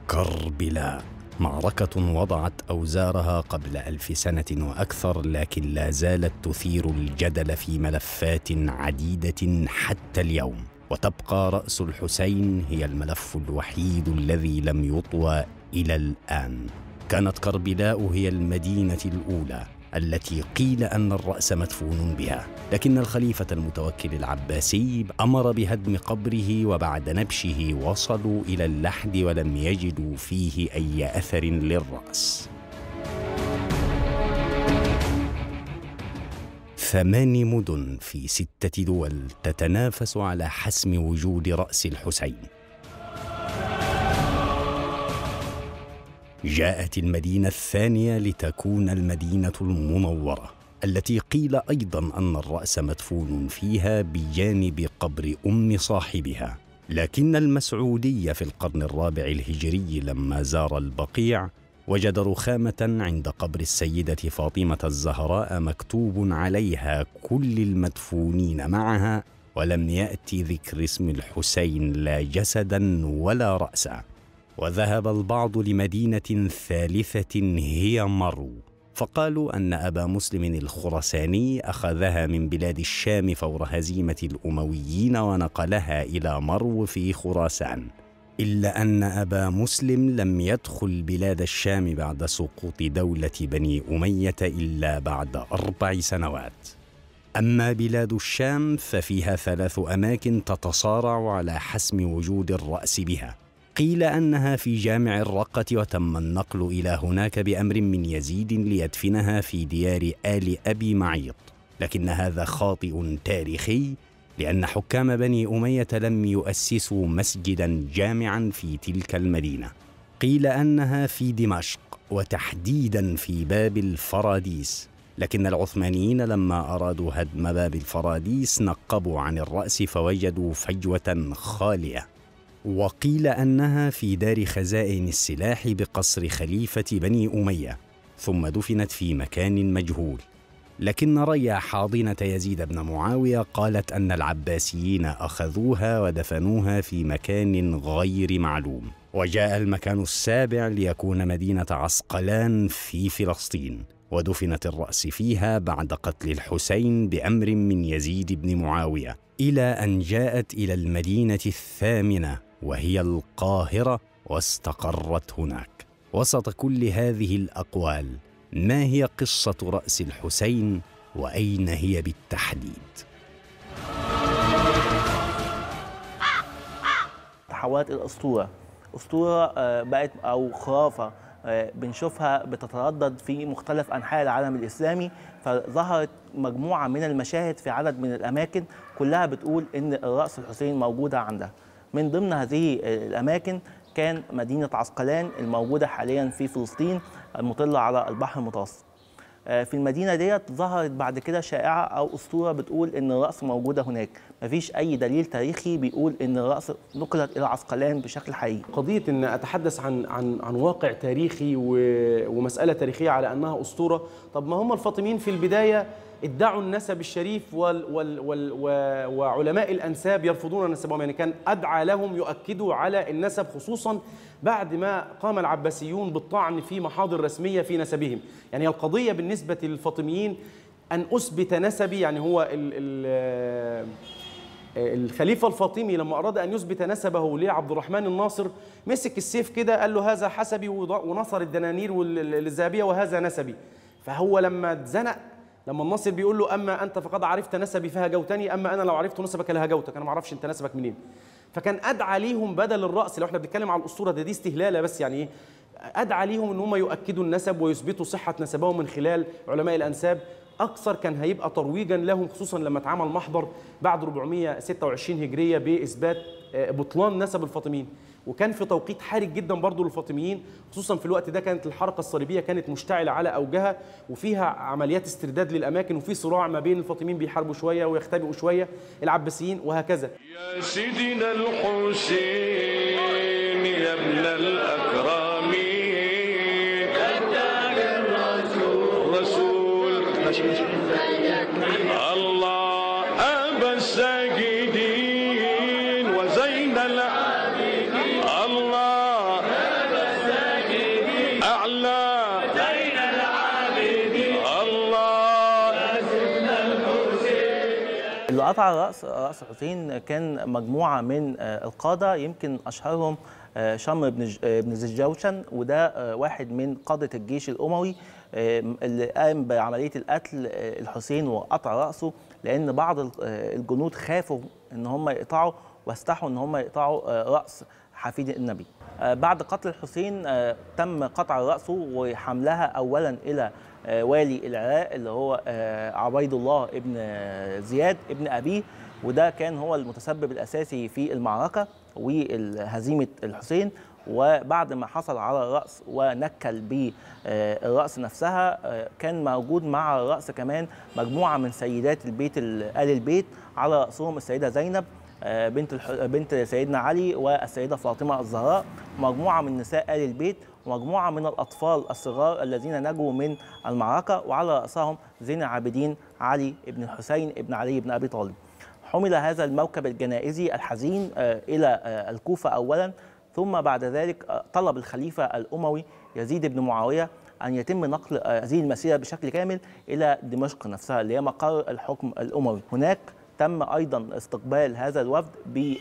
كربلاء معركة وضعت أوزارها قبل ألف سنة وأكثر لكن لا زالت تثير الجدل في ملفات عديدة حتى اليوم وتبقى رأس الحسين هي الملف الوحيد الذي لم يطوى إلى الآن كانت كربلاء هي المدينة الأولى التي قيل ان الراس مدفون بها لكن الخليفه المتوكل العباسي امر بهدم قبره وبعد نبشه وصلوا الى اللحد ولم يجدوا فيه اي اثر للراس ثمان مدن في سته دول تتنافس على حسم وجود راس الحسين جاءت المدينه الثانيه لتكون المدينه المنوره التي قيل ايضا ان الراس مدفون فيها بجانب قبر ام صاحبها لكن المسعودي في القرن الرابع الهجري لما زار البقيع وجد رخامه عند قبر السيده فاطمه الزهراء مكتوب عليها كل المدفونين معها ولم ياتي ذكر اسم الحسين لا جسدا ولا راسا وذهب البعض لمدينه ثالثه هي مرو فقالوا ان ابا مسلم الخرساني اخذها من بلاد الشام فور هزيمه الامويين ونقلها الى مرو في خراسان الا ان ابا مسلم لم يدخل بلاد الشام بعد سقوط دوله بني اميه الا بعد اربع سنوات اما بلاد الشام ففيها ثلاث اماكن تتصارع على حسم وجود الراس بها قيل انها في جامع الرقه وتم النقل الى هناك بامر من يزيد ليدفنها في ديار ال ابي معيط لكن هذا خاطئ تاريخي لان حكام بني اميه لم يؤسسوا مسجدا جامعا في تلك المدينه قيل انها في دمشق وتحديدا في باب الفراديس لكن العثمانيين لما ارادوا هدم باب الفراديس نقبوا عن الراس فوجدوا فجوه خاليه وقيل انها في دار خزائن السلاح بقصر خليفه بني اميه ثم دفنت في مكان مجهول لكن ريا حاضنه يزيد بن معاويه قالت ان العباسيين اخذوها ودفنوها في مكان غير معلوم وجاء المكان السابع ليكون مدينه عسقلان في فلسطين ودفنت الراس فيها بعد قتل الحسين بامر من يزيد بن معاويه الى ان جاءت الى المدينه الثامنه وهي القاهره واستقرت هناك وسط كل هذه الاقوال ما هي قصه راس الحسين واين هي بالتحديد تحولت الى اسطوره اسطوره آه، بقت او خرافه آه، بنشوفها بتتردد في مختلف انحاء العالم الاسلامي فظهرت مجموعه من المشاهد في عدد من الاماكن كلها بتقول ان الراس الحسين موجوده عندها من ضمن هذه الاماكن كان مدينه عسقلان الموجوده حاليا في فلسطين المطله على البحر المتوسط آه، في المدينه ديت ظهرت بعد كده شائعه او اسطوره بتقول ان الراس موجوده هناك مفيش اي دليل تاريخي بيقول ان الراس نقلت الى عسقلان بشكل حقيقي قضيه ان اتحدث عن عن عن واقع تاريخي و- ومساله تاريخيه على انها اسطوره طب ما هم الفاطميين في البدايه ادعوا النسب الشريف وال وال وال و- وعلماء الانساب يرفضون نسبهم يعني كان ادعى لهم يؤكدوا على النسب خصوصا بعد ما قام العباسيون بالطعن في محاضر رسميه في نسبهم يعني القضيه بالنسبه للفاطميين ان اثبت نسبي يعني هو ال ال الخليفه الفاطمي لما اراد ان يثبت نسبه لعبد الرحمن الناصر مسك السيف كده قال له هذا حسبي وض- ونصر الدنانير وال- الذهبيه وهذا نسبي فهو لما اتزنق لما الناصر بيقول له اما انت فقد عرفت نسبي فهجوتني اما انا لو عرفت نسبك لهجوتك انا ما اعرفش انت نسبك منين فكان ادعى ليهم بدل الراس لو احنا بنتكلم على الاسطوره ده دي استهلاله بس يعني ايه ادعى ليهم ان هم يؤكدوا النسب ويثبتوا صحه نسبهم من خلال علماء الانساب اكثر كان هيبقى ترويجا لهم خصوصا لما اتعمل محضر بعد 426 هجريه باثبات آه، بطلان نسب الفاطميين وكان في توقيت حرج جدا برضه للفاطميين خصوصا في الوقت ده كانت الحركه الصليبيه كانت مشتعله على اوجها وفيها عمليات استرداد للاماكن وفي صراع ما بين الفاطميين بيحاربوا شويه ويختبئوا شويه العباسيين وهكذا يا سيدنا الحسين يا ابن الأكرم رسول الله أبا الساجدين وزين العابدين الله قطع الرأس رأس الحسين كان مجموعة من آه، القادة يمكن أشهرهم آه، شمر بن ج- آه، بن ذي الجوشن وده آه، واحد من قادة الجيش الأموي آه، اللي قام بعملية القتل آه، الحسين وقطع رأسه لأن بعض ال- آه، الجنود خافوا إن هم يقطعوا واستحوا إن هم يقطعوا آه، رأس حفيد النبي آه، بعد قتل الحسين آه، تم قطع رأسه وحملها أولا إلى آه، والي العراق اللي هو آه، عبيد الله ابن آه، زياد ابن أبيه وده كان هو المتسبب الأساسي في المعركة وهزيمة الحسين وبعد ما حصل على الرأس ونكل بالرأس نفسها آه، كان موجود مع الرأس كمان مجموعة من سيدات البيت ال- آل البيت على رأسهم السيدة زينب آه، بنت الح... بنت سيدنا علي والسيده فاطمه الزهراء مجموعه من نساء ال البيت ومجموعه من الاطفال الصغار الذين نجوا من المعركه وعلى راسهم زين العابدين علي بن الحسين بن علي بن ابي طالب. حمل هذا الموكب الجنائزي الحزين آه، الى آه، الكوفه اولا ثم بعد ذلك آه، طلب الخليفه الاموي يزيد بن معاويه ان يتم نقل آه، هذه المسيره بشكل كامل الى دمشق نفسها اللي هي مقر الحكم الاموي هناك تم ايضا استقبال هذا الوفد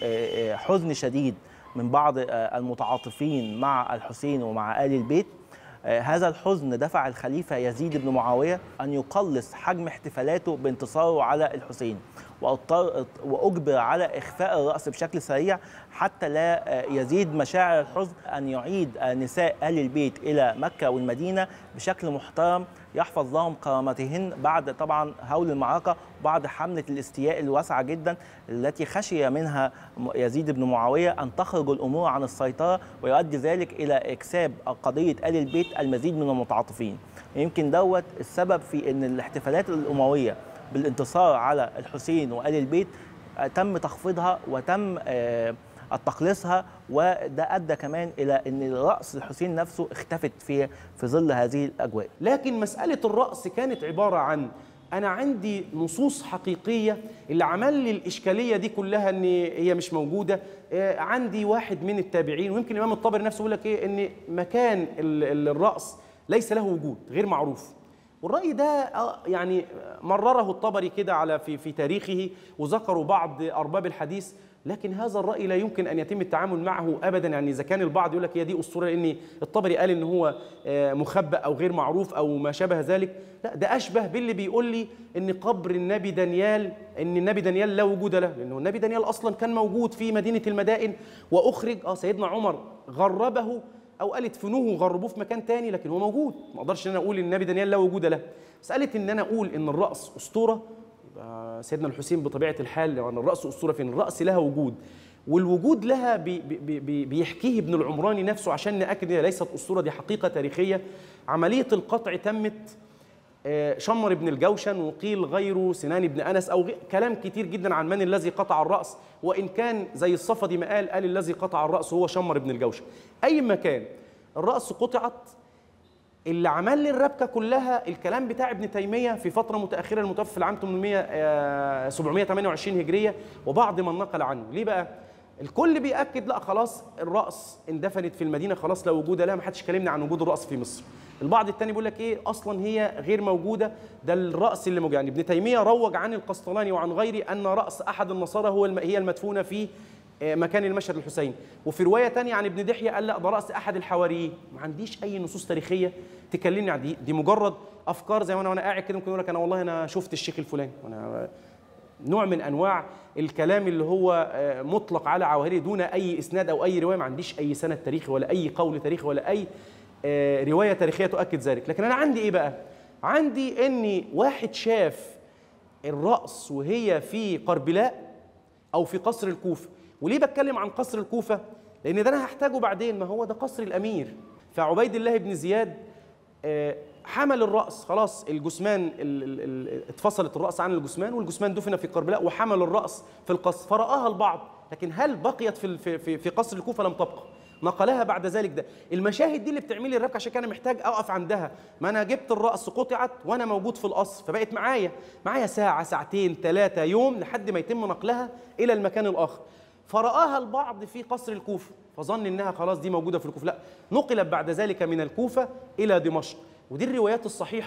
بحزن شديد من بعض آه، المتعاطفين مع الحسين ومع ال البيت آه، هذا الحزن دفع الخليفه يزيد بن معاويه ان يقلص حجم احتفالاته بانتصاره على الحسين واضطر واجبر على اخفاء الراس بشكل سريع حتى لا آه، يزيد مشاعر الحزن ان يعيد آه، نساء ال البيت الى مكه والمدينه بشكل محترم يحفظ لهم كرامتهن بعد طبعا هول المعركه وبعد حمله الاستياء الواسعه جدا التي خشي منها م- يزيد بن معاويه ان تخرج الامور عن السيطره ويؤدي ذلك الى اكساب قضيه ال البيت المزيد من المتعاطفين يمكن دوت السبب في ان الاحتفالات الامويه بالانتصار على الحسين وال البيت آه، تم تخفيضها وتم آه، التقليصها وده ادى كمان الى ان راس الحسين نفسه اختفت في في ظل هذه الاجواء لكن مسألة الرأس كانت عبارة عن أنا عندي نصوص حقيقية اللي عمل لي الإشكالية دي كلها إن هي مش موجودة آه، عندي واحد من التابعين ويمكن الإمام الطبري نفسه يقول لك إيه إن مكان ال- ال- الرأس ليس له وجود غير معروف والرأي ده آه، يعني مرره الطبري كده على في في تاريخه وذكروا بعض أرباب الحديث لكن هذا الرأي لا يمكن أن يتم التعامل معه أبدا يعني إذا كان البعض يقول لك هي دي أسطورة لأن الطبري قال إن هو آه، مخبأ أو غير معروف أو ما شابه ذلك لا ده أشبه باللي بيقول لي إن قبر النبي دانيال إن النبي دانيال لا وجود له لأنه النبي دانيال أصلا كان موجود في مدينة المدائن وأخرج أه سيدنا عمر غربه او قال ادفنوه وغربوه في مكان تاني لكن هو موجود ما اقدرش ان انا اقول ان النبي دانيال لا وجود له مساله ان انا اقول ان الراس اسطوره يبقى سيدنا الحسين بطبيعه الحال لان الراس اسطوره فين الراس لها وجود والوجود لها بي بي بي بيحكيه ابن العمراني نفسه عشان ناكد انها ليست اسطوره دي حقيقه تاريخيه عمليه القطع تمت آه، شمر بن الجوشن وقيل غيره سنان بن انس او غي... كلام كتير جدا عن من الذي قطع الراس وان كان زي الصفدي ما قال قال الذي قطع الراس هو شمر بن الجوشن اي مكان الراس قطعت اللي عمل لي الربكه كلها الكلام بتاع ابن تيميه في فتره متاخره المتوفى في العام 800 آه، 728 هجريه وبعض من نقل عنه ليه بقى الكل بياكد لا خلاص الراس اندفنت في المدينه خلاص لا وجود لها ما حدش كلمنا عن وجود الراس في مصر البعض الثاني بيقول لك ايه اصلا هي غير موجوده ده الراس اللي موجود يعني ابن تيميه روج عن القسطلاني وعن غيره ان راس احد النصارى هو الم... هي المدفونه في آه، مكان المشهد الحسين وفي روايه تانية عن ابن دحيه قال لا ده راس احد الحواريين ما عنديش اي نصوص تاريخيه تكلمني عن دي دي مجرد افكار زي ما انا وانا قاعد كده ممكن اقول لك انا والله انا شفت الشيخ الفلاني وانا نوع من انواع الكلام اللي هو آه، مطلق على عواهره دون اي اسناد او اي روايه ما عنديش اي سند تاريخي ولا اي قول تاريخي ولا اي آه، روايه تاريخيه تؤكد ذلك لكن انا عندي ايه بقى عندي اني واحد شاف الراس وهي في قربلاء او في قصر الكوفه وليه بتكلم عن قصر الكوفه لان ده انا هحتاجه بعدين ما هو ده قصر الامير فعبيد الله بن زياد آه، حمل الراس خلاص الجثمان ال- ال- ال- اتفصلت الراس عن الجثمان والجثمان دفن في قربلاء وحمل الراس في القصر فرآها البعض لكن هل بقيت في ال- في في, في قصر الكوفه لم تبقى نقلها بعد ذلك ده المشاهد دي اللي بتعمل لي الربكه عشان كده انا محتاج اقف عندها ما انا جبت الراس قطعت وانا موجود في القصر فبقت معايا معايا ساعه ساعتين ثلاثه يوم لحد ما يتم نقلها الى المكان الاخر فرآها البعض في قصر الكوفة فظن إنها خلاص دي موجودة في الكوفة لا نقلت بعد ذلك من الكوفة إلى دمشق ودي الروايات الصحيحة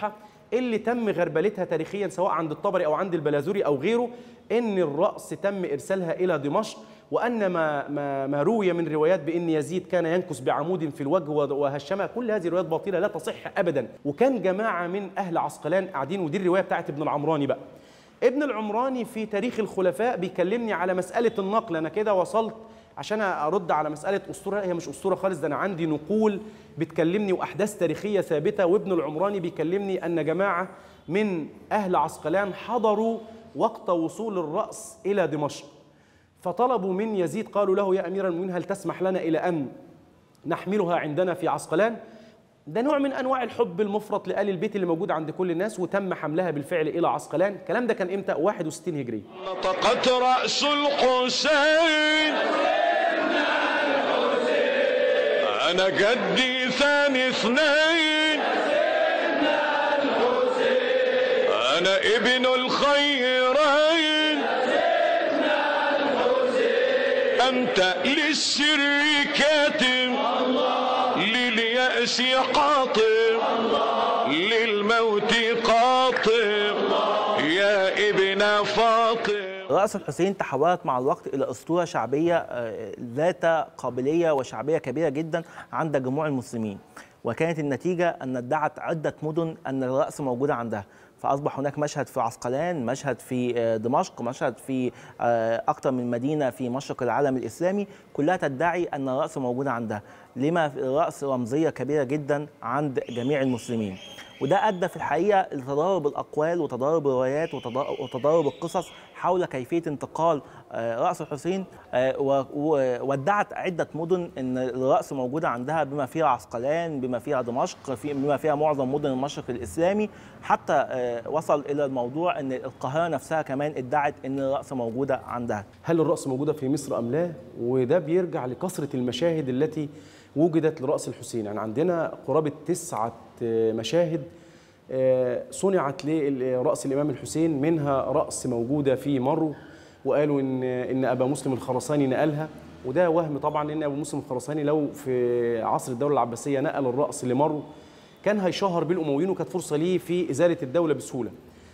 اللي تم غربلتها تاريخيا سواء عند الطبري او عند البلازوري او غيره ان الراس تم ارسالها الى دمشق وان ما ما, ما روي من روايات بان يزيد كان ينكس بعمود في الوجه وهشمها كل هذه روايات باطله لا تصح ابدا وكان جماعه من اهل عسقلان قاعدين ودي الروايه بتاعت ابن العمراني بقى ابن العمراني في تاريخ الخلفاء بيكلمني على مساله النقل انا كده وصلت عشان ارد على مساله اسطوره هي مش اسطوره خالص ده انا عندي نقول بتكلمني واحداث تاريخيه ثابته وابن العمراني بيكلمني ان جماعه من اهل عسقلان حضروا وقت وصول الراس الى دمشق فطلبوا من يزيد قالوا له يا امير المؤمنين هل تسمح لنا الى ان نحملها عندنا في عسقلان ده نوع من انواع الحب المفرط لآل البيت اللي موجود عند كل الناس وتم حملها بالفعل الى عسقلان الكلام ده كان امتى 61 هجري نطقت رأس الحسين أنا جدي ثاني اثنين أنا ابن الخيرين أنت للسر كاتم لليأس قاطم للموت قاطم يا ابن فاطم رأس الحسين تحولت مع الوقت إلى أسطورة شعبية آه، ذات قابلية وشعبية كبيرة جدا عند جموع المسلمين وكانت النتيجة أن ادعت عدة مدن أن الرأس موجودة عندها فأصبح هناك مشهد في عسقلان مشهد في آه، دمشق مشهد في آه، أكثر من مدينة في مشرق العالم الإسلامي كلها تدعي أن الرأس موجودة عندها لما الرأس رمزية كبيرة جدا عند جميع المسلمين وده ادى في الحقيقه لتضارب الاقوال وتضارب الروايات وتضا- وتضارب القصص حول كيفيه انتقال آه، راس الحسين آه، و- و- وادعت عده مدن ان الراس موجوده عندها بما فيها عسقلان بما فيها دمشق في بما فيها معظم مدن المشرق الاسلامي حتى آه، وصل الى الموضوع ان القاهره نفسها كمان ادعت ان الراس موجوده عندها هل الرأس موجودة في مصر أم لا؟ وده بيرجع لكثرة المشاهد التي وجدت لرأس الحسين يعني عندنا قرابة تسعة آه، مشاهد آه، صنعت لرأس الإمام الحسين منها رأس موجودة في مرو وقالوا إن إن أبا مسلم الخرساني نقلها وده وهم طبعا لأن أبو مسلم الخرساني لو في عصر الدولة العباسية نقل الرأس لمرو كان هيشهر بالأمويين وكانت فرصة ليه في إزالة الدولة بسهولة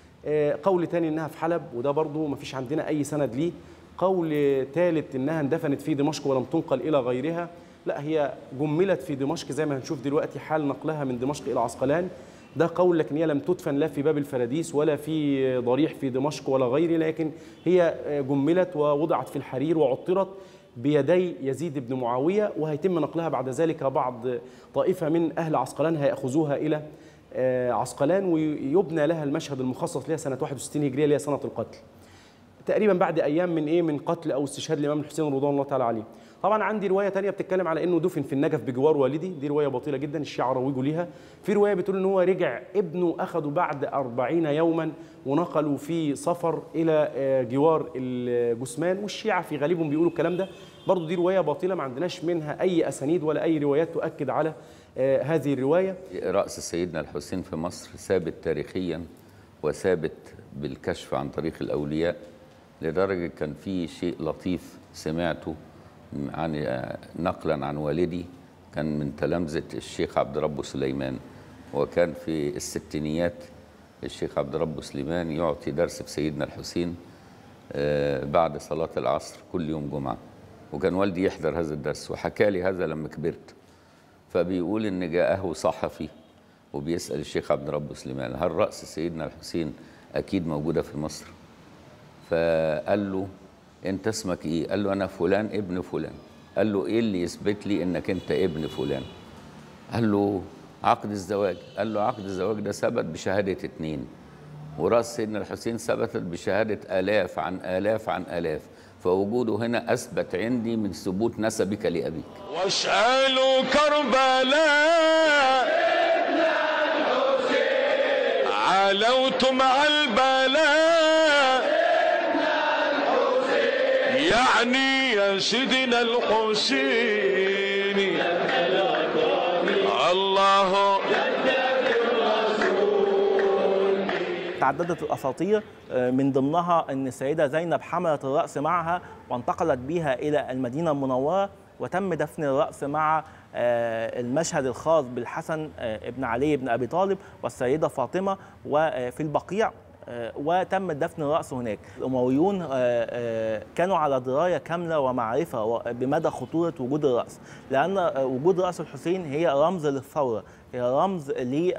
آه، قول تاني انها في حلب وده برضو ما فيش عندنا اي سند ليه قول ثالث انها اندفنت في دمشق ولم تنقل الى غيرها لا هي جملت في دمشق زي ما هنشوف دلوقتي حال نقلها من دمشق الى عسقلان ده قول لكن هي لم تدفن لا في باب الفراديس ولا في ضريح في دمشق ولا غيره لكن هي آه، جملت ووضعت في الحرير وعطرت بيدي يزيد بن معاويه وهيتم نقلها بعد ذلك بعض طائفه من اهل عسقلان هياخذوها الى آه، عسقلان ويبنى لها المشهد المخصص لها سنه 61 هجريه اللي هي سنه القتل. تقريبا بعد ايام من ايه من قتل او استشهاد الامام الحسين رضوان الله تعالى عليه. طبعا عندي روايه تانية بتتكلم على انه دفن في النجف بجوار والدي دي روايه باطله جدا الشيعة روجوا ليها في روايه بتقول ان هو رجع ابنه اخذه بعد أربعين يوما ونقلوا في سفر الى آه، جوار الجثمان والشيعة في غالبهم بيقولوا الكلام ده برضو دي روايه باطله ما عندناش منها اي اسانيد ولا اي روايات تؤكد على آه، هذه الروايه رأس سيدنا الحسين في مصر ثابت تاريخيا وثابت بالكشف عن طريق الأولياء لدرجة كان في شيء لطيف سمعته عن نقلا عن والدي كان من تلامذة الشيخ عبد ربه سليمان وكان في الستينيات الشيخ عبد ربه سليمان يعطي درس في سيدنا الحسين آه، بعد صلاة العصر كل يوم جمعة وكان والدي يحضر هذا الدرس وحكى لي هذا لما كبرت فبيقول ان جاءه صحفي وبيسال الشيخ عبد رب سليمان هل راس سيدنا الحسين اكيد موجوده في مصر فقال له انت اسمك ايه قال له انا فلان ابن فلان قال له ايه اللي يثبت لي انك انت ابن فلان قال له عقد الزواج قال له عقد الزواج ده ثبت بشهاده اتنين وراس سيدنا الحسين ثبتت بشهاده الاف عن الاف عن الاف فوجوده هنا اثبت عندي من ثبوت نسبك لابيك واسألوا كربلاء علوت مع البلاء يعني يا سيدنا الحسين الله تعددت الاساطير آه، من ضمنها ان السيده زينب حملت الراس معها وانتقلت بها الى المدينه المنوره وتم دفن الرأس مع آه، المشهد الخاص بالحسن آه، ابن علي بن أبي طالب والسيدة فاطمة وفي البقيع آه، وتم دفن الرأس هناك الأمويون آه، آه، كانوا على دراية كاملة ومعرفة و- بمدى خطورة وجود الرأس لأن آه، وجود رأس الحسين هي رمز للثورة هي رمز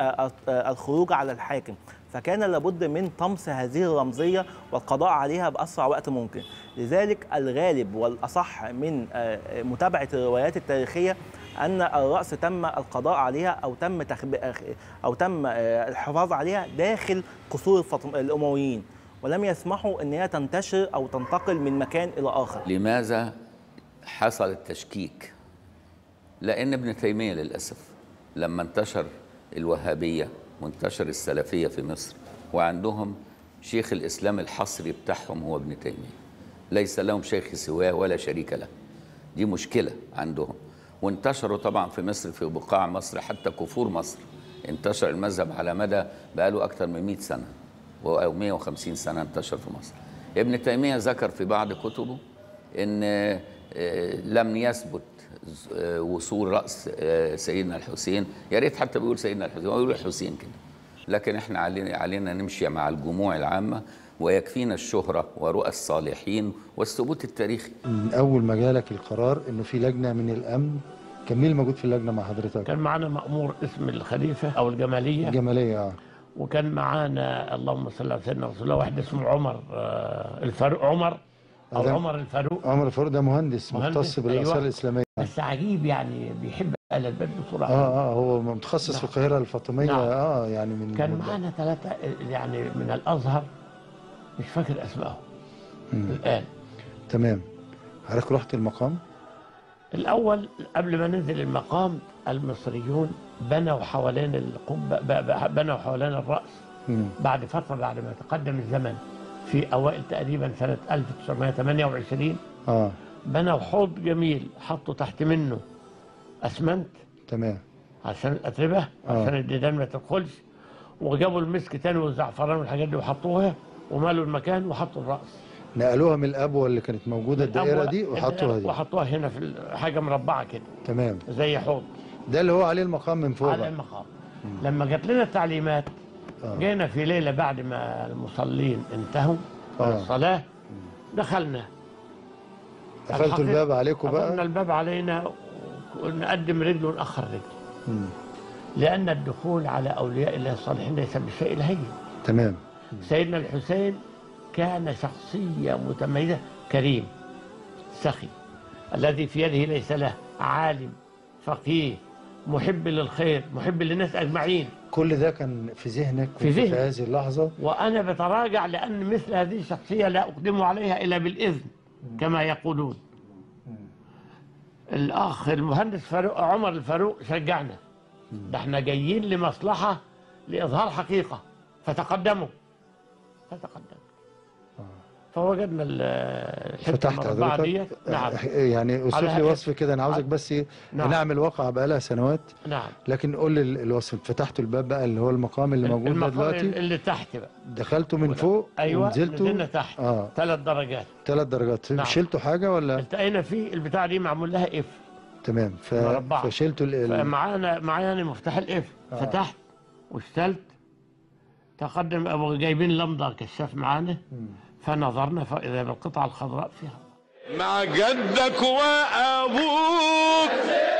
للخروج على الحاكم فكان لابد من طمس هذه الرمزية والقضاء عليها بأسرع وقت ممكن لذلك الغالب والأصح من آه، متابعة الروايات التاريخية أن الرأس تم القضاء عليها أو تم تخب... أو تم آه، الحفاظ عليها داخل قصور الفاطم... الأمويين ولم يسمحوا أن هي تنتشر أو تنتقل من مكان إلى آخر لماذا حصل التشكيك لان ابن تيميه للاسف لما انتشر الوهابيه وانتشر السلفيه في مصر وعندهم شيخ الاسلام الحصري بتاعهم هو ابن تيميه ليس لهم شيخ سواه ولا شريك له دي مشكله عندهم وانتشروا طبعا في مصر في بقاع مصر حتى كفور مصر انتشر المذهب على مدى بقاله اكثر من 100 سنه او 150 سنه انتشر في مصر ابن تيميه ذكر في بعض كتبه ان آه، لم يثبت آه، وصول راس آه، سيدنا الحسين يا ريت حتى بيقول سيدنا الحسين هو بيقول الحسين كده لكن احنا علينا علينا نمشي مع الجموع العامه ويكفينا الشهره ورؤى الصالحين والثبوت التاريخي من اول ما جالك القرار انه في لجنه من الامن كان مين اللي موجود في اللجنه مع حضرتك؟ كان معانا مأمور اسم الخليفة أو الجمالية الجماليه اه وكان معانا اللهم صل على سيدنا رسول الله واحد اسمه عمر آه، الفاروق عمر أو أهلا. عمر الفاروق عمر الفاروق ده مهندس, مهندس، مختص بالاثار أيوة. الاسلاميه بس عجيب يعني بيحب آل البيت بسرعة اه اه هو متخصص في نعم. القاهره الفاطميه نعم. اه يعني من كان مدة. معانا ثلاثة يعني من الأزهر مش فاكر أسمائهم الآن تمام حضرتك رحت المقام؟ الأول قبل ما ننزل المقام المصريون بنوا حوالين القبة ب- ب- بنوا حوالين الرأس مم. بعد فترة بعد ما تقدم الزمن في أوائل تقريبا سنة 1928 اه بنوا حوض جميل حطوا تحت منه أسمنت تمام عشان الأتربة آه. عشان الديدان ما تدخلش وجابوا المسك تاني والزعفران والحاجات دي وحطوها ومالوا المكان وحطوا الرأس نقلوها من الابوه اللي كانت موجوده الدائره الأول- دي وحطوها دي وحطوها هنا في ال- حاجة مربعة كده تمام زي حوض ده اللي هو عليه المقام من فوق على بقى. المقام لما جات لنا التعليمات آه. جينا في ليلة بعد ما المصلين انتهوا من آه. الصلاة دخلنا قفلتوا الحقيقة الباب عليكم قفلنا بقى الباب علينا ونقدم رجل ونأخر رجل مم. لأن الدخول على أولياء الله الصالحين ليس بشيء هين تمام سيدنا الحسين كان شخصية متميزة كريم سخي الذي في يده ليس له عالم فقيه محب للخير محب للناس أجمعين كل ده كان في ذهنك في كنت في ذهني. هذه اللحظه وأنا بتراجع لأن مثل هذه الشخصية لا أقدم عليها إلا بالإذن كما يقولون الأخ المهندس فاروق عمر الفاروق شجعنا ده احنا جايين لمصلحة لإظهار حقيقة فتقدموا فتقدموا فوجدنا ال- الحتة فتحت المربعة حضرتك ديت نعم يعني اوصف على لي هيئة- وصف كده انا عاوزك على- بس نعم. نعمل واقعه بقالها سنوات نعم لكن قول لي ال- الوصف فتحتوا الباب بقى اللي هو المقام اللي موجود ده المقام دلوقتي اللي تحت بقى دخلتوا من فوق ايوه ونزلتوا نزلنا تحت اه ثلاث درجات ثلاث درجات نعم. شلتوا حاجه ولا التقينا فيه البتاع دي معمول لها اف تمام ف... مربعة. فشلتوا ال... ال... فمعانا معانا مفتاح الاف فتحت واشتلت تقدم ابو جايبين لمضه كشاف معانا فنظرنا فاذا بالقطعه الخضراء فيها مع جدك وابوك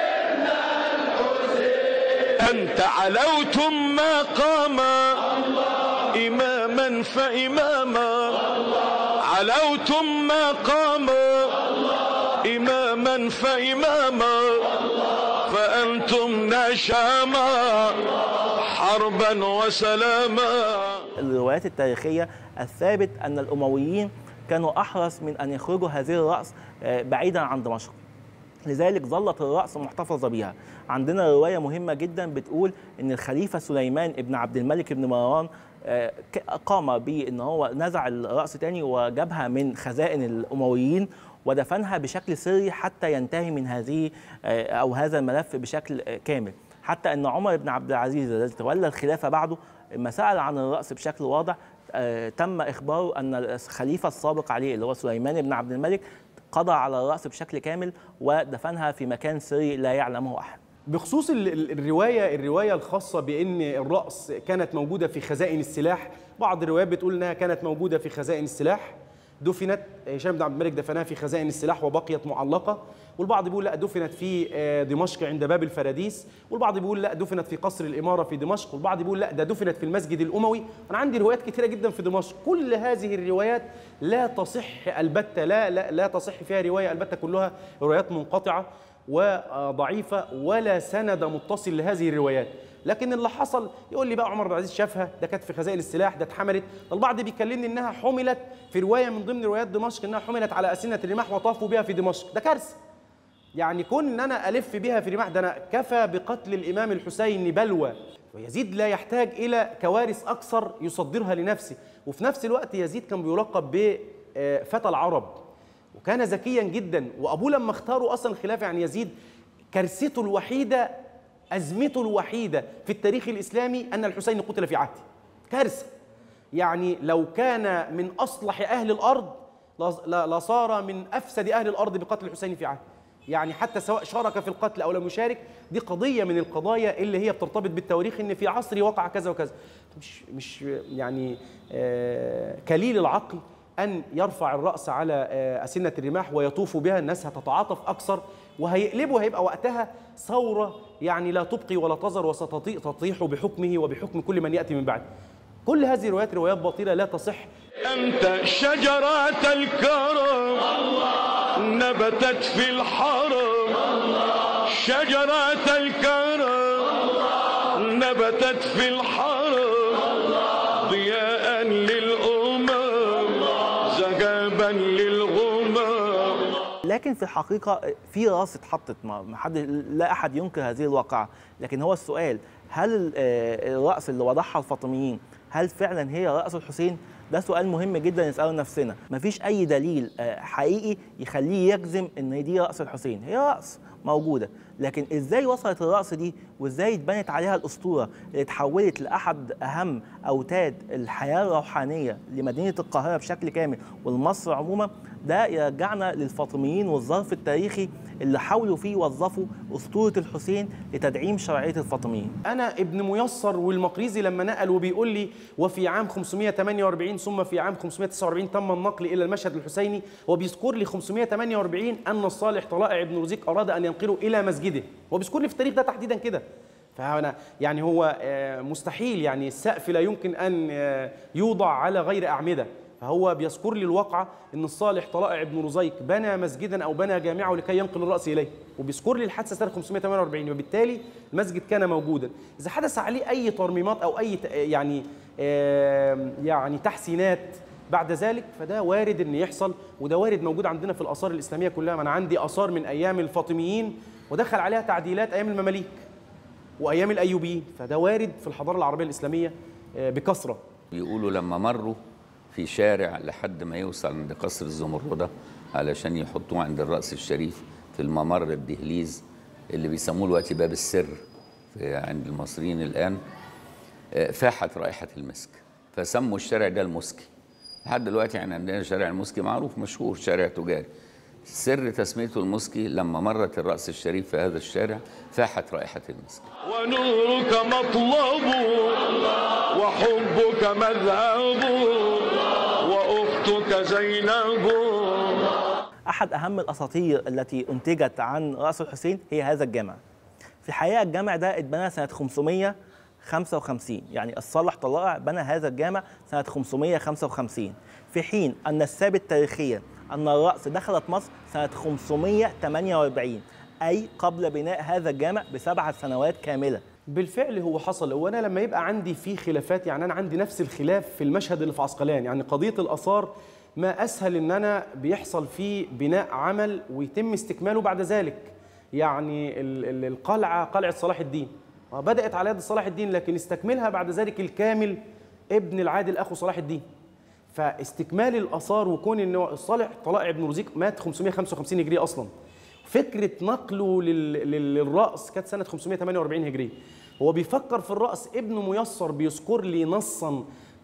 انت علوتم مقاما اماما فاماما علوتم مقاما اماما فاماما فانتم نشاما حربا وسلاما الروايات التاريخية الثابت أن الأمويين كانوا أحرص من أن يخرجوا هذه الرأس آه، بعيدا عن دمشق لذلك ظلت الرأس محتفظة بها عندنا رواية مهمة جدا بتقول أن الخليفة سليمان ابن عبد الملك بن مروان آه، ك- قام بأن هو نزع الرأس تاني وجابها من خزائن الأمويين ودفنها بشكل سري حتى ينتهي من هذه آه، أو هذا الملف بشكل آه، كامل حتى أن عمر بن عبد العزيز الذي تولى الخلافة بعده لما سأل عن الرأس بشكل واضح آه، تم إخباره أن الخليفة السابق عليه اللي هو سليمان بن عبد الملك قضى على الراس بشكل كامل ودفنها في مكان سري لا يعلمه احد بخصوص ال- ال- الروايه الروايه الخاصه بان الراس كانت موجوده في خزائن السلاح بعض الروايات بتقول انها كانت موجوده في خزائن السلاح دفنت هشام بن عبد الملك دفنها في خزائن السلاح وبقيت معلقه والبعض بيقول لا دفنت في آه، دمشق عند باب الفراديس والبعض بيقول لا دفنت في قصر الاماره في دمشق والبعض بيقول لا ده دفنت في المسجد الاموي انا عندي روايات كثيره جدا في دمشق كل هذه الروايات لا تصح البته لا لا, لا تصح فيها روايه البته كلها روايات منقطعه وضعيفة ولا سند متصل لهذه الروايات لكن اللي حصل يقول لي بقى عمر بن العزيز شافها ده كانت في خزائن السلاح ده اتحملت البعض بيكلمني انها حملت في روايه من ضمن روايات دمشق انها حملت على اسنه الرماح وطافوا بها في دمشق ده كارثه يعني كون ان انا الف بها في رماح ده انا كفى بقتل الامام الحسين بلوى ويزيد لا يحتاج الى كوارث اكثر يصدرها لنفسه وفي نفس الوقت يزيد كان بيلقب بفتى العرب وكان ذكيا جدا وابوه لما اختاروا اصلا خلافه عن يزيد كارثته الوحيده ازمته الوحيده في التاريخ الاسلامي ان الحسين قتل في عهده كارثه يعني لو كان من اصلح اهل الارض لص- ل- لصار من افسد اهل الارض بقتل الحسين في عهده يعني حتى سواء شارك في القتل او لم يشارك دي قضيه من القضايا اللي هي بترتبط بالتواريخ ان في عصري وقع كذا وكذا مش مش يعني آه كليل العقل ان يرفع الراس على آه اسنه الرماح ويطوف بها الناس هتتعاطف اكثر وهيقلبوا هيبقى وقتها ثوره يعني لا تبقي ولا تذر وستطيح تطيح بحكمه وبحكم كل من ياتي من بعده كل هذه الروايات روايات باطله لا تصح أنت شجرة الكرم نبتت في الحرم شجرة الكرم نبتت في الحرم ضياء للأمم زجابا للغمم لكن في الحقيقه في راس اتحطت ما ما حد لا احد ينكر هذه الواقعه لكن هو السؤال هل ال- آه، الراس اللي وضعها الفاطميين هل فعلا هي راس الحسين ده سؤال مهم جدا نساله نفسنا مفيش اي دليل آه، حقيقي يخليه يجزم ان دي راس الحسين هي راس موجوده لكن ازاي وصلت الراس دي وازاي اتبنت عليها الاسطوره اللي اتحولت لاحد اهم اوتاد الحياه الروحانيه لمدينه القاهره بشكل كامل ولمصر عموما ده يرجعنا للفاطميين والظرف التاريخي اللي حاولوا فيه يوظفوا اسطوره الحسين لتدعيم شرعيه الفاطميين انا ابن ميسر والمقريزي لما نقل وبيقول لي وفي عام 548 ثم في عام 549 تم النقل الى المشهد الحسيني وبيذكر لي 548 ان الصالح طلائع بن رزيق اراد ان ينقله الى مسجده هو بيذكر لي في التاريخ ده تحديدا كده فانا يعني هو آه، مستحيل يعني السقف لا يمكن ان آه، يوضع على غير اعمده فهو بيذكر لي الواقعة ان الصالح طلائع بن رزيق بنى مسجدا او بنى جامعه لكي ينقل الراس اليه وبيذكر لي الحادثه سنه 548 وبالتالي المسجد كان موجودا اذا حدث عليه اي ترميمات او اي ت- يعني آم، يعني تحسينات بعد ذلك فده وارد ان يحصل وده وارد موجود عندنا في الاثار الاسلاميه كلها ما انا عندي اثار من ايام الفاطميين ودخل عليها تعديلات ايام المماليك وايام الايوبيين فده وارد في الحضاره العربيه الاسلاميه آه، بكثره بيقولوا لما مروا في شارع لحد ما يوصل عند قصر الزمردة علشان يحطوه عند الرأس الشريف في الممر الدهليز اللي بيسموه دلوقتي باب السر في عند المصريين الآن آه، فاحت رائحة المسك فسموا الشارع ده المسكي لحد دلوقتي يعني عندنا شارع المسكي معروف مشهور شارع تجاري سر تسميته المسكي لما مرت الرأس الشريف في هذا الشارع فاحت رائحة المسك ونورك مطلب وحبك مذهب وأختك زينب احد اهم الاساطير التي انتجت عن راس الحسين هي هذا الجامع في الحقيقه الجامع ده اتبنى سنه 555 يعني الصالح طلائع بنى هذا الجامع سنه 555 في حين ان الثابت تاريخيا ان الراس دخلت مصر سنه 548 اي قبل بناء هذا الجامع بسبعه سنوات كامله بالفعل هو حصل هو انا لما يبقى عندي في خلافات يعني انا عندي نفس الخلاف في المشهد اللي في عسقلان يعني قضيه الاثار ما اسهل ان انا بيحصل فيه بناء عمل ويتم استكماله بعد ذلك يعني ال- ال- القلعه قلعه صلاح الدين آه، بدات على يد صلاح الدين لكن استكملها بعد ذلك الكامل ابن العادل اخو صلاح الدين فاستكمال الاثار وكون انه صالح طلائع بن رزيق مات 555 هجري اصلا فكره نقله لل... لل- للراس كانت سنه 548 هجريه هو بيفكر في الراس ابن ميسر بيذكر لي نصا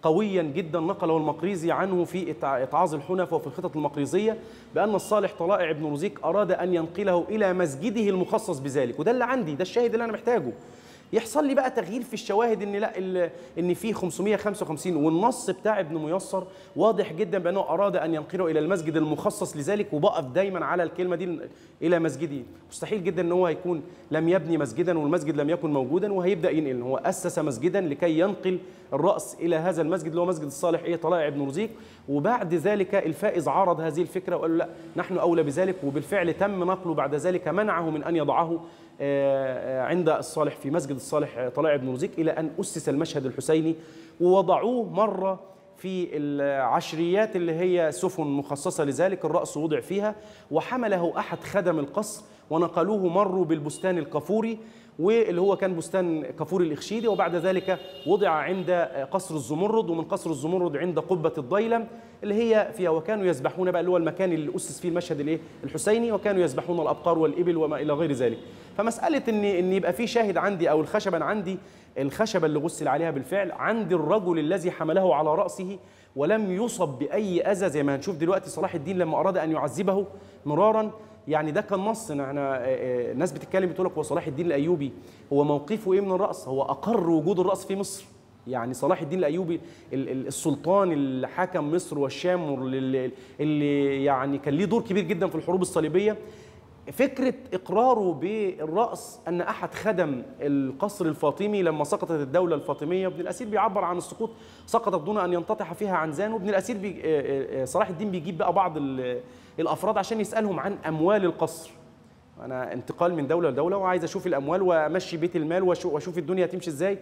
قويا جدا نقله المقريزي عنه في إتع- اتعاظ الحنفاء وفي الخطط المقريزيه بان الصالح طلائع بن رزيق اراد ان ينقله الى مسجده المخصص بذلك وده اللي عندي ده الشاهد اللي انا محتاجه يحصل لي بقى تغيير في الشواهد ان لا ال- ان في 555 والنص بتاع ابن ميسر واضح جدا بانه اراد ان ينقله الى المسجد المخصص لذلك وبقف دايما على الكلمه دي الى مسجده مستحيل جدا ان هو يكون لم يبني مسجدا والمسجد لم يكن موجودا وهيبدا ينقل هو اسس مسجدا لكي ينقل الراس الى هذا المسجد اللي هو مسجد الصالح ايه طلائع بن رزيق وبعد ذلك الفائز عرض هذه الفكره وقال له لا نحن اولى بذلك وبالفعل تم نقله بعد ذلك منعه من ان يضعه آه، آه، عند الصالح في مسجد الصالح آه، طلائع بن رزيق الى ان اسس المشهد الحسيني ووضعوه مره في العشريات اللي هي سفن مخصصه لذلك الراس وضع فيها وحمله احد خدم القصر ونقلوه مروا بالبستان الكافوري واللي هو كان بستان كافور الاخشيدي وبعد ذلك وضع عند قصر الزمرد ومن قصر الزمرد عند قبه الضيلم اللي هي فيها وكانوا يذبحون بقى اللي هو المكان اللي اسس فيه المشهد الايه الحسيني وكانوا يذبحون الابقار والابل وما الى غير ذلك فمساله ان ان يبقى في شاهد عندي او الخشبه عندي الخشبه اللي غسل عليها بالفعل عند الرجل الذي حمله على راسه ولم يصب باي اذى زي ما هنشوف دلوقتي صلاح الدين لما اراد ان يعذبه مرارا يعني ده كان نص احنا آه، آه، ناس بتتكلم بتقول لك هو صلاح الدين الايوبي هو موقفه ايه من الراس هو اقر وجود الراس في مصر يعني صلاح الدين الايوبي ال- ال- السلطان اللي حكم مصر والشام واللي اللي يعني كان ليه دور كبير جدا في الحروب الصليبيه فكرة إقراره بالرأس أن أحد خدم القصر الفاطمي لما سقطت الدولة الفاطمية ابن الأسير بيعبر عن السقوط سقطت دون أن ينتطح فيها عنزان وابن الأسير بي آه، آه، صلاح الدين بيجيب بقى بعض ال- الأفراد عشان يسألهم عن أموال القصر أنا انتقال من دولة لدولة وعايز أشوف الأموال وأمشي بيت المال وأشوف, وأشوف الدنيا هتمشي إزاي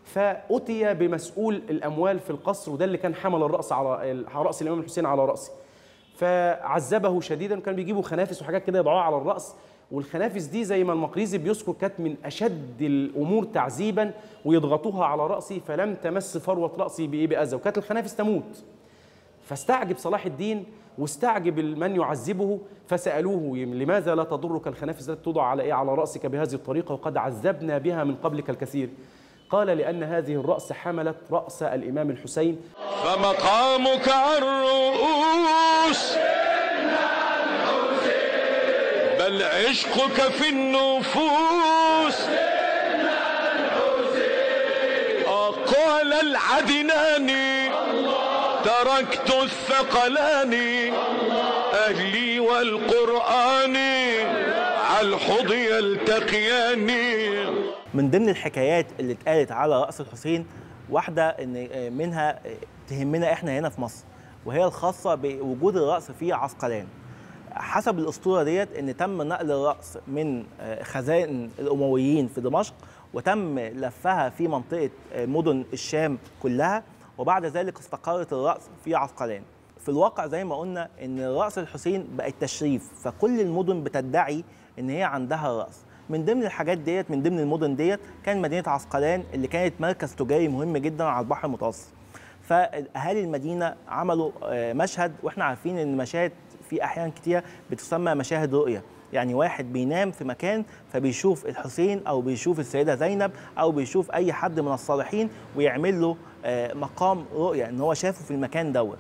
فأتي بمسؤول الأموال في القصر وده اللي كان حمل الرأس على رأس الإمام الحسين على رأسه فعذبه شديدا كانوا بيجيبوا خنافس وحاجات كده يضعوها على الراس والخنافس دي زي ما المقريزي بيذكر كانت من اشد الامور تعذيبا ويضغطوها على راسي فلم تمس فروه راسي بايه باذى وكانت الخنافس تموت فاستعجب صلاح الدين واستعجب من يعذبه فسالوه لماذا لا تضرك الخنافس التي توضع على ايه على راسك بهذه الطريقه وقد عذبنا بها من قبلك الكثير قال لان هذه الراس حملت راس الامام الحسين فمقامك الرؤوس بل عشقك في النفوس آه، قال العدناني تركت الثقلان أهلي والقرآن على الحوض يلتقيان من ضمن الحكايات اللي اتقالت على رأس الحسين واحدة إن منها تهمنا إحنا هنا في مصر وهي الخاصة بوجود الرأس في عسقلان حسب الأسطورة ديت إن تم نقل الرأس من خزائن الأمويين في دمشق وتم لفها في منطقة مدن الشام كلها وبعد ذلك استقرت الرأس في عسقلان في الواقع زي ما قلنا ان رأس الحسين بقت تشريف فكل المدن بتدعي ان هي عندها رأس من ضمن الحاجات ديت من ضمن المدن ديت كان مدينة عسقلان اللي كانت مركز تجاري مهم جدا على البحر المتوسط فأهالي المدينة عملوا آه، مشهد واحنا عارفين ان المشاهد في احيان كتير بتسمى مشاهد رؤية يعني واحد بينام في مكان فبيشوف الحسين او بيشوف السيده زينب او بيشوف اي حد من الصالحين ويعمل له آه، مقام رؤيه ان هو شافه في المكان دوت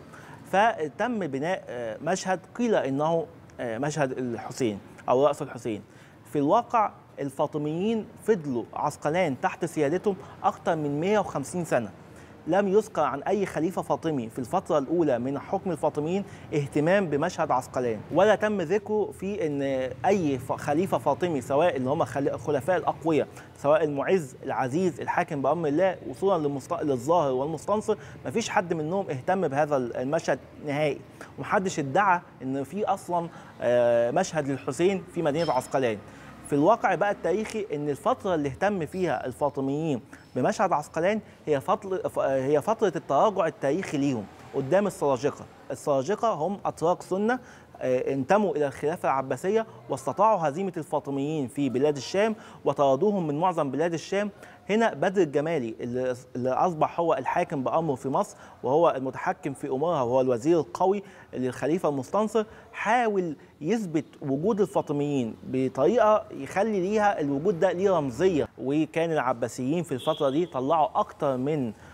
فتم بناء آه، مشهد قيل انه آه، مشهد الحسين او راس الحسين في الواقع الفاطميين فضلوا عسقلان تحت سيادتهم اكثر من 150 سنه لم يذكر عن اي خليفه فاطمي في الفتره الاولى من حكم الفاطميين اهتمام بمشهد عسقلان ولا تم ذكره في ان اي ف- خليفه فاطمي سواء اللي هم خل- الخلفاء الاقوياء سواء المعز العزيز الحاكم بامر الله وصولا للمست- للظاهر والمستنصر مفيش حد منهم اهتم بهذا المشهد نهائي ومحدش ادعى ان في اصلا آه، مشهد للحسين في مدينه عسقلان في الواقع بقى التاريخي ان الفتره اللي اهتم فيها الفاطميين بمشهد عسقلان هي فتره هي فتره التراجع التاريخي ليهم قدام السلاجقه السلاجقه هم اتراك سنه آه، انتموا الى الخلافه العباسيه واستطاعوا هزيمه الفاطميين في بلاد الشام وطردوهم من معظم بلاد الشام هنا بدر الجمالي اللي اللي اصبح هو الحاكم بامره في مصر وهو المتحكم في امورها وهو الوزير القوي للخليفه المستنصر حاول يثبت وجود الفاطميين بطريقه يخلي ليها الوجود ده ليه رمزيه وكان العباسيين في الفتره دي طلعوا اكتر من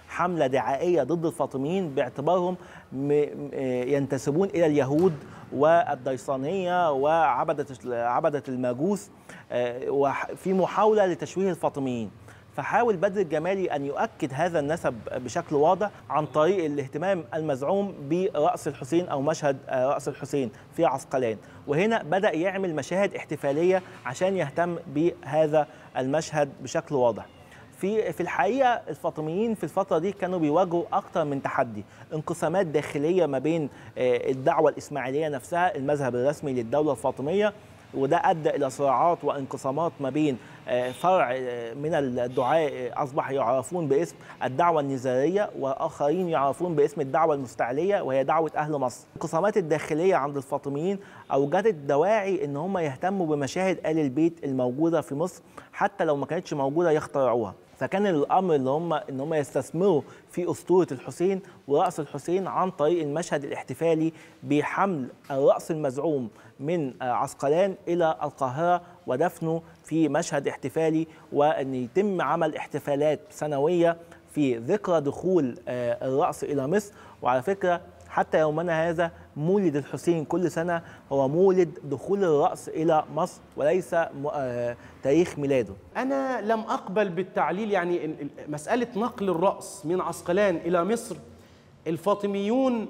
حملة دعائية ضد الفاطميين باعتبارهم م- م- ينتسبون إلى اليهود والديصانية وعبدة عبدة الماجوس آه، وفي محاولة لتشويه الفاطميين فحاول بدر الجمالي أن يؤكد هذا النسب بشكل واضح عن طريق الاهتمام المزعوم برأس الحسين أو مشهد آه، رأس الحسين في عسقلان وهنا بدأ يعمل مشاهد احتفالية عشان يهتم بهذا المشهد بشكل واضح في في الحقيقه الفاطميين في الفتره دي كانوا بيواجهوا اكتر من تحدي انقسامات داخليه ما بين آه، الدعوه الاسماعيليه نفسها المذهب الرسمي للدوله الفاطميه وده ادى الى صراعات وانقسامات ما بين آه، فرع آه، من الدعاء آه، اصبح يعرفون باسم الدعوه النزاريه واخرين يعرفون باسم الدعوه المستعليه وهي دعوه اهل مصر. الانقسامات الداخليه عند الفاطميين اوجدت دواعي ان هم يهتموا بمشاهد ال البيت الموجوده في مصر حتى لو ما كانتش موجوده يخترعوها. فكان الامر اللي هم ان هم يستثمروا في اسطوره الحسين وراس الحسين عن طريق المشهد الاحتفالي بحمل الراس المزعوم من آه، عسقلان الى القاهره ودفنه في مشهد احتفالي وان يتم عمل احتفالات سنويه في ذكرى دخول آه، الراس الى مصر وعلى فكره حتى يومنا هذا مولد الحسين كل سنه هو مولد دخول الراس الى مصر وليس م- آه، تاريخ ميلاده أنا لم أقبل بالتعليل يعني ال- ال- مسألة نقل الرأس من عسقلان إلى مصر الفاطميون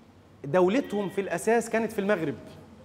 دولتهم في الأساس كانت في المغرب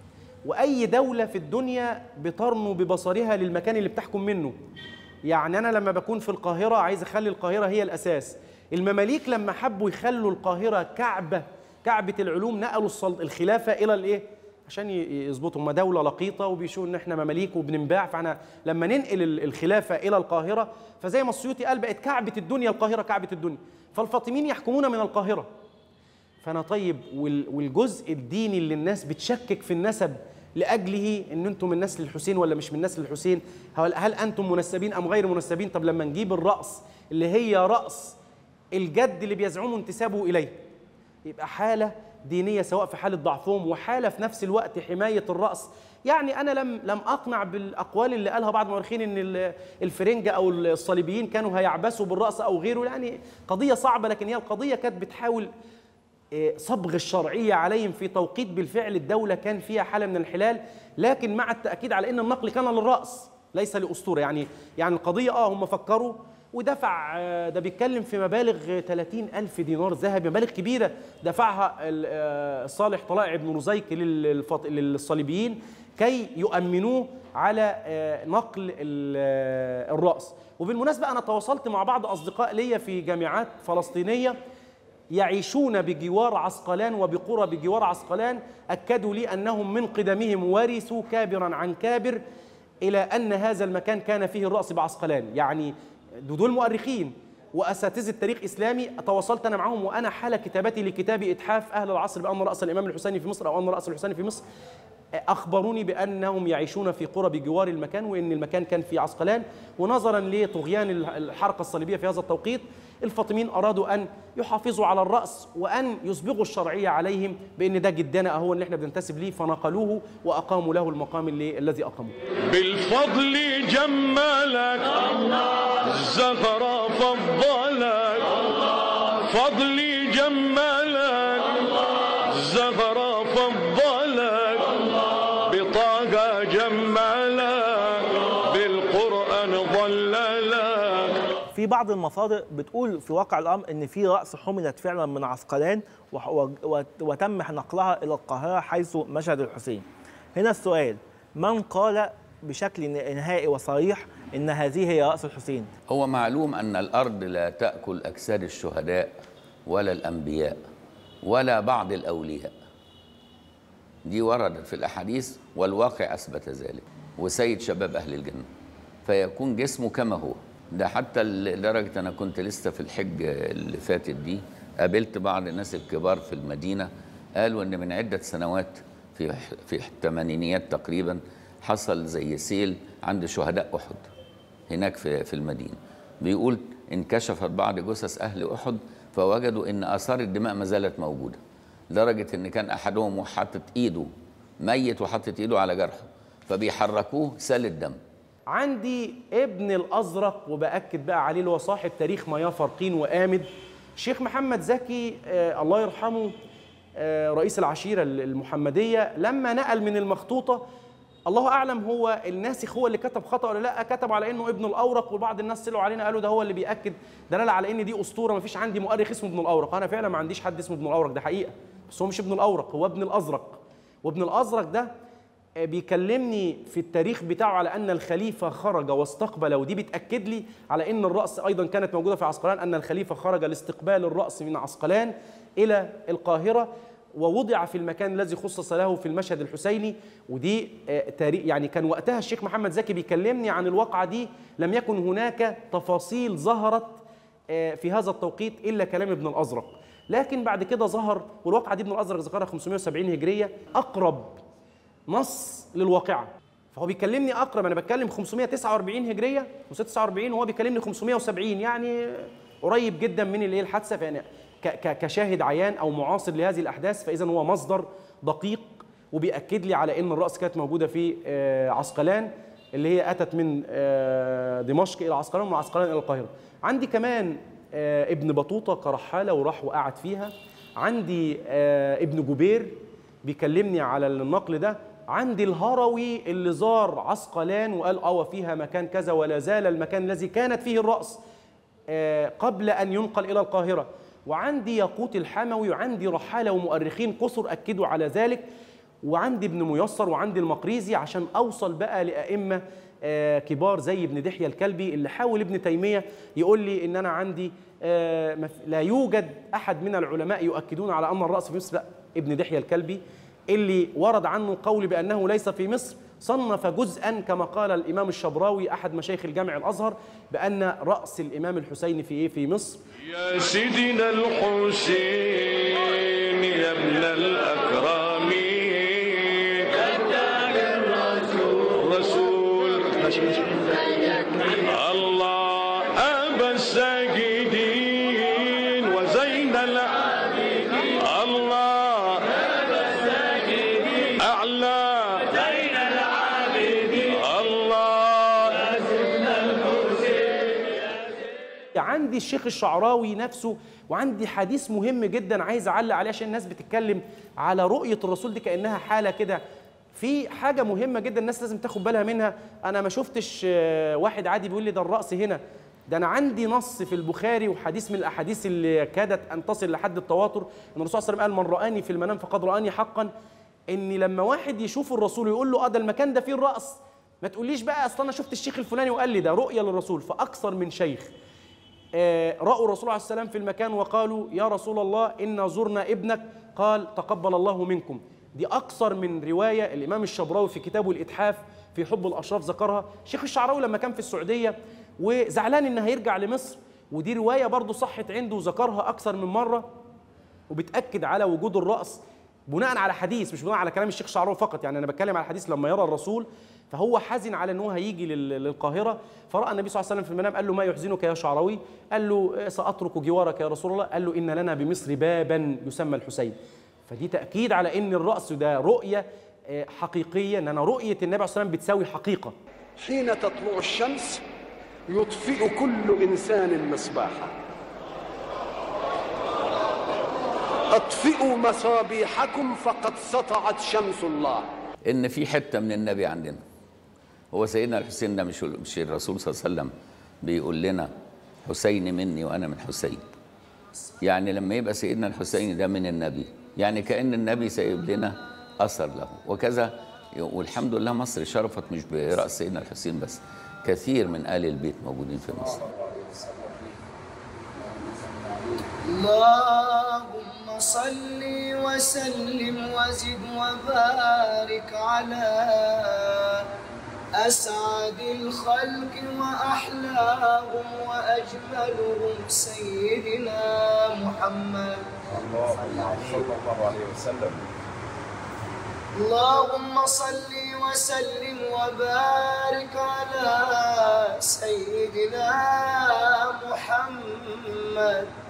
وأي دولة في الدنيا بترنو ببصرها للمكان اللي بتحكم منه يعني أنا لما بكون في القاهرة عايز أخلي القاهرة هي الأساس المماليك لما حبوا يخلوا القاهرة كعبة كعبة العلوم نقلوا الصل- الخلافة إلى الإيه؟ عشان ي- يظبطوا هم دولة لقيطة وبيشوفوا إن إحنا مماليك وبننباع فإحنا لما ننقل ال- الخلافة إلى القاهرة فزي ما السيوطي قال بقت كعبة الدنيا القاهرة كعبة الدنيا فالفاطميين يحكمون من القاهرة فانا طيب وال- والجزء الديني اللي الناس بتشكك في النسب لاجله ان انتم من نسل الحسين ولا مش من نسل الحسين هل, هل انتم منسبين ام غير منسبين طب لما نجيب الراس اللي هي راس الجد اللي بيزعموا انتسابه اليه يبقى حاله دينيه سواء في حاله ضعفهم وحاله في نفس الوقت حمايه الراس يعني انا لم لم اقنع بالاقوال اللي قالها بعض المؤرخين ان ال- الفرنجه او الصليبيين كانوا هيعبثوا بالراس او غيره يعني قضيه صعبه لكن هي القضيه كانت بتحاول إيه، صبغ الشرعية عليهم في توقيت بالفعل الدولة كان فيها حالة من الانحلال لكن مع التأكيد على أن النقل كان للرأس ليس لأسطورة يعني يعني القضية آه هم فكروا ودفع آه، ده بيتكلم في مبالغ 30 ألف دينار ذهب مبالغ كبيرة دفعها ال- آه، صالح طلائع بن رزيك للفط- للصليبيين كي يؤمنوه على آه، نقل ال- آه، الرأس وبالمناسبة أنا تواصلت مع بعض أصدقاء لي في جامعات فلسطينية يعيشون بجوار عسقلان وبقرى بجوار عسقلان أكدوا لي أنهم من قدمهم ورثوا كابرا عن كابر إلى أن هذا المكان كان فيه الرأس بعسقلان يعني دول مؤرخين وأساتذة تاريخ إسلامي تواصلت أنا معهم وأنا حال كتابتي لكتاب إتحاف أهل العصر بأن رأس الإمام الحسيني في مصر أو أن رأس الحسيني في مصر أخبروني بأنهم يعيشون في قرى بجوار المكان وأن المكان كان في عسقلان ونظرا لطغيان الحركة الصليبية في هذا التوقيت الفاطميين أرادوا أن يحافظوا على الرأس وأن يسبغوا الشرعية عليهم بأن ده جدنا أهو اللي احنا بننتسب ليه فنقلوه وأقاموا له المقام اللي الذي أقاموه بالفضل جمالك الزهرة فضلك فضلي جمالك الزهرة فضلك بطاقة جمالك بالقرآن ضللك في بعض المصادر بتقول في واقع الامر ان في راس حملت فعلا من عسقلان وح- و- و- وتم نقلها الى القاهره حيث مشهد الحسين. هنا السؤال من قال بشكل نهائي وصريح ان هذه هي راس الحسين؟ هو معلوم أن الأرض لا تأكل أجساد الشهداء ولا الأنبياء ولا بعض الأولياء دي وردت في الأحاديث والواقع أثبت ذلك وسيد شباب أهل الجنة فيكون جسمه كما هو ده حتى لدرجة أنا كنت لسه في الحج اللي فاتت دي قابلت بعض الناس الكبار في المدينة قالوا إن من عدة سنوات في في الثمانينيات تقريبا حصل زي سيل عند شهداء أحد هناك في في المدينه بيقول انكشفت بعض جثث اهل احد فوجدوا ان اثار الدماء ما زالت موجوده لدرجه ان كان احدهم حاطط ايده ميت وحاطط ايده على جرحه فبيحركوه سال الدم عندي ابن الازرق وباكد بقى عليه اللي هو صاحب تاريخ مياه فرقين وامد الشيخ محمد زكي آه الله يرحمه آه رئيس العشيرة المحمدية لما نقل من المخطوطة الله أعلم هو الناسخ هو اللي كتب خطأ ولا لا كتب على إنه ابن الأورق وبعض الناس طلعوا علينا قالوا ده هو اللي بيأكد دلالة على إن دي أسطورة ما فيش عندي مؤرخ اسمه ابن الأورق أنا فعلا ما عنديش حد اسمه ابن الأورق ده حقيقة بس هو مش ابن الأورق هو ابن الأزرق وابن الأزرق ده آه، بيكلمني في التاريخ بتاعه على ان الخليفه خرج واستقبل ودي بتاكد لي على ان الراس ايضا كانت موجوده في عسقلان ان الخليفه خرج لاستقبال الراس من عسقلان الى القاهره ووضع في المكان الذي خصص له في المشهد الحسيني ودي آه، تاريخ يعني كان وقتها الشيخ محمد زكي بيكلمني عن الواقعه دي لم يكن هناك تفاصيل ظهرت آه، في هذا التوقيت الا كلام ابن الازرق لكن بعد كده ظهر والواقعه دي ابن الازرق ذكرها 570 هجريه اقرب نص للواقعه فهو بيكلمني اقرب انا بتكلم 549 هجريه 549 وهو بيكلمني 570 يعني قريب جدا من الايه الحادثه فانا ك- ك- كشاهد عيان او معاصر لهذه الاحداث فاذا هو مصدر دقيق وبيأكد لي على ان الراس كانت موجوده في آه، عسقلان اللي هي اتت من آه، دمشق الى عسقلان ومن عسقلان الى القاهره عندي كمان آه، ابن بطوطه كرحاله وراح وقعد فيها عندي آه، ابن جبير بيكلمني على النقل ده عندي الهروي اللي زار عسقلان وقال اه وفيها مكان كذا ولا زال المكان الذي كانت فيه الرأس آه، قبل أن ينقل إلى القاهرة وعندي ياقوت الحموي وعندي رحالة ومؤرخين كثر أكدوا على ذلك وعندي ابن ميسر وعندي المقريزي عشان أوصل بقى لأئمة آه، كبار زي ابن دحية الكلبي اللي حاول ابن تيمية يقول لي إن أنا عندي آه، مف- لا يوجد أحد من العلماء يؤكدون على أن الرأس في مصر لا ابن دحية الكلبي اللي ورد عنه قول بأنه ليس في مصر صنف جزءا كما قال الإمام الشبراوي أحد مشايخ الجامع الأزهر بأن رأس الإمام الحسين في إيه في مصر يا سيدنا الحسين يا ابن الأكرم رسول الله أبا الساجدين وزين العابدين الله أعلى زين العابدين الله عندي الشيخ الشعراوي نفسه وعندي حديث مهم جدا عايز اعلق عليه عشان الناس بتتكلم على رؤيه الرسول دي كانها حاله كده في حاجه مهمه جدا الناس لازم تاخد بالها منها انا ما شفتش آه، واحد عادي بيقول لي ده الراس هنا ده انا عندي نص في البخاري وحديث من الاحاديث اللي كادت ان تصل لحد التواتر ان الرسول صلى الله عليه وسلم قال من رآني في المنام فقد رآني حقا ان لما واحد يشوف الرسول ويقول له اه ده المكان ده فيه الراس ما تقوليش بقى اصل انا شفت الشيخ الفلاني وقال لي ده رؤيه للرسول فاكثر من شيخ آه، رأوا الرسول عليه السلام في المكان وقالوا يا رسول الله إنا زرنا ابنك قال تقبل الله منكم دي أكثر من رواية الإمام الشبراوي في كتابه الإتحاف في حب الأشراف ذكرها شيخ الشعراوي لما كان في السعودية وزعلان إنه هيرجع لمصر ودي رواية برضه صحت عنده وذكرها أكثر من مرة وبتأكد على وجود الرأس بناء على حديث مش بناء على كلام الشيخ شعراوي فقط يعني انا بتكلم على حديث لما يرى الرسول فهو حزن على ان هو هيجي لل- للقاهره فراى النبي صلى الله عليه وسلم في المنام قال له ما يحزنك يا شعراوي قال له إيه ساترك جوارك يا رسول الله قال له ان لنا بمصر بابا يسمى الحسين فدي تاكيد على ان الراس ده رؤيه آه، حقيقيه ان انا رؤيه النبي عليه الصلاه والسلام بتساوي حقيقه حين تطلع الشمس يطفئ كل انسان مصباحا اطفئوا مصابيحكم فقد سطعت شمس الله ان في حته من النبي عندنا هو سيدنا الحسين ده مش مش الرسول صلى الله عليه وسلم بيقول لنا حسين مني وانا من حسين يعني لما يبقى سيدنا الحسين ده من النبي يعني كان النبي سايب لنا اثر له وكذا والحمد لله مصر شرفت مش براس سيدنا الحسين بس كثير من ال البيت موجودين في مصر اللهم صل وسلم وزد وبارك على أسعد الخلق وأحلاهم وأجملهم سيدنا محمد اللهم صل وسلم وبارك على سيدنا محمد